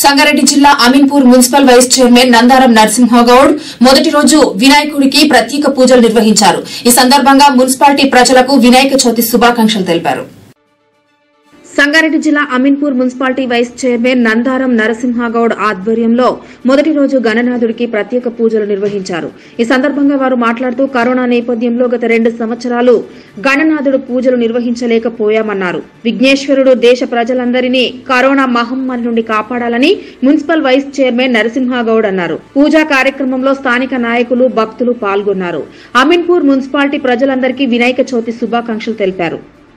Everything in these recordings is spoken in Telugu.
సంగారెడ్డి జిల్లా Ameenpur municipal vice chairman Nandaram Narasimha Goud మొదటి రోజు వినాయకుడికి ప్రత్యేక పూజలు నిర్వహించారు ఈ సందర్భంగా మున్సిపాలిటీ ప్రజలకు వినాయక చవితి శుభాకాంక్షలు తెలిపారు సంగారెడ్డి జిల్లా Ameenpur municipality vice chairman Nandaram Narasimha Goud ఆధ్వర్యంలో మొదటి రోజు గణనాథుడికి ప్రత్యేక పూజలు నిర్వహించారు ఈ సందర్భంగా వారు మాట్లాడుతూ కరోనా నేపథ్యంలో గత రెండు సంవత్సరాలు గణనాథుడు పూజలు నిర్వహించలేకపోయామన్నారు విఘ్నేశ్వరుడు దేశ ప్రజలందరినీ కరోనా మహమ్మారి నుండి కాపాడాలని మున్సిపల్ వైస్ చైర్మన్ నరసింహగౌడ్ అన్నారు పూజా కార్యక్రమంలో స్థానిక నాయకులు భక్తులు పాల్గొన్నారు అమీన్పూర్ మున్సిపాలిటీ ప్రజలందరికీ వినాయక చవితి శుభాకాంక్షలు తెలిపారు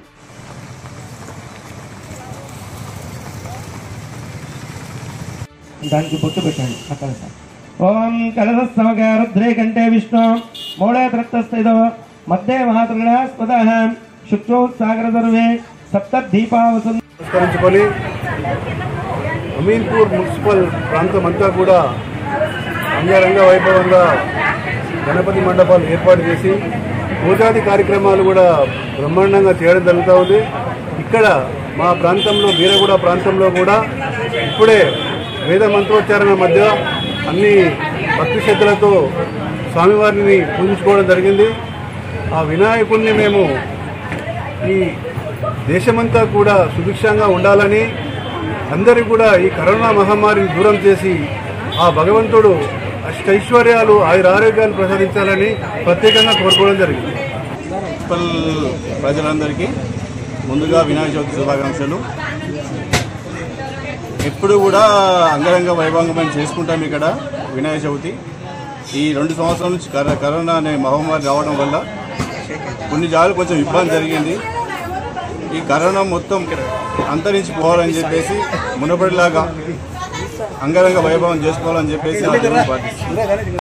దానికి బొట్టు పెట్టండి అక్కడ సార్ ఓం కలసమక రుద్రే కంటే విష్ణు మూడే త్రత్తస్థితో మధ్య మహాత్రుడ స్పద శుక్రో సాగర సర్వే సప్త దీపావసు పురస్కరించుకొని అమీన్పూర్ మున్సిపల్ ప్రాంతం అంతా కూడా అంగరంగ వైభవంగా గణపతి మండపాలు ఏర్పాటు చేసి పూజాది కార్యక్రమాలు కూడా బ్రహ్మాండంగా చేయడం జరుగుతూ ఉంది ఇక్కడ మా ప్రాంతంలో బీరగూడ ప్రాంతంలో కూడా ఇప్పుడే వేద మంత్రోచ్చారణ మధ్య అన్ని భక్తి శ్రద్ధలతో స్వామివారిని పూజించుకోవడం జరిగింది ఆ వినాయకుడిని మేము ఈ దేశమంతా కూడా సుభిక్షంగా ఉండాలని అందరికీ కూడా ఈ కరోనా మహమ్మారిని దూరం చేసి ఆ భగవంతుడు అష్టైశ్వర్యాలు ఆయుర ఆరోగ్యాలు ప్రసాదించాలని ప్రత్యేకంగా కోరుకోవడం జరిగింది మున్సిపల్ ప్రజలందరికీ ముందుగా వినాయక చవితి శుభాకాంక్షలు ఎప్పుడు కూడా అంగరంగ వైభవంగా చేసుకుంటాం ఇక్కడ వినాయక చవితి ఈ రెండు సంవత్సరాల నుంచి కర- కరోనా అనే మహమ్మారి రావడం వల్ల కొన్ని జాలు కొంచెం ఇబ్బంది జరిగింది ఈ కరోనా మొత్తం అంతరించిపోవాలని చెప్పేసి మునపటిలాగా అంగరంగ వైభవం చేసుకోవాలని చెప్పేసి ఆ దేవుని ప్రార్థిస్తున్నాం.